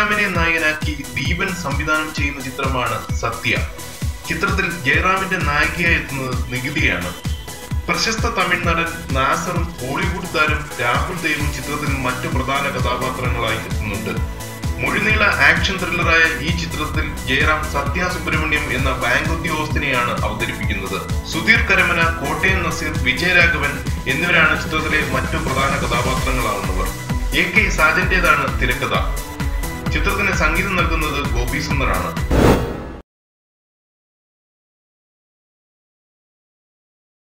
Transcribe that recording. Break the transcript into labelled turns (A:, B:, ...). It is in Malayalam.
A: ജയറാമിനെ നായകനാക്കി ദീപൻ സംവിധാനം ചെയ്യുന്ന ചിത്രമാണ് സത്യ ചിത്രത്തിൽ ജയറാമിന്റെ നായികയായി എത്തുന്നത് നികുതിയാണ് പ്രശസ്ത തമിഴ് നടൻ നാസറും ബോളിവുഡ് താരം രാഹുൽ ദേവും ചിത്രത്തിൽ മറ്റു പ്രധാന കഥാപാത്രങ്ങളായി എത്തുന്നുണ്ട് മുഴുനീള ആക്ഷൻ ത്രില്ലറായ ഈ ചിത്രത്തിൽ ജയറാം സത്യ സുബ്രഹ്മണ്യം എന്ന ബാങ്ക് ഉദ്യോഗസ്ഥനെയാണ് അവതരിപ്പിക്കുന്നത് സുധീർ കരമന കോട്ടയം നസീർ വിജയരാഘവൻ എന്നിവരാണ് ചിത്രത്തിലെ മറ്റു പ്രധാന കഥാപാത്രങ്ങളാവുന്നവർ എ കെ സാജന്റേതാണ് തിരക്കഥ ചിത്രത്തിന് സംഗീതം നൽകുന്നത് ഗോപി സുന്ദറാണ്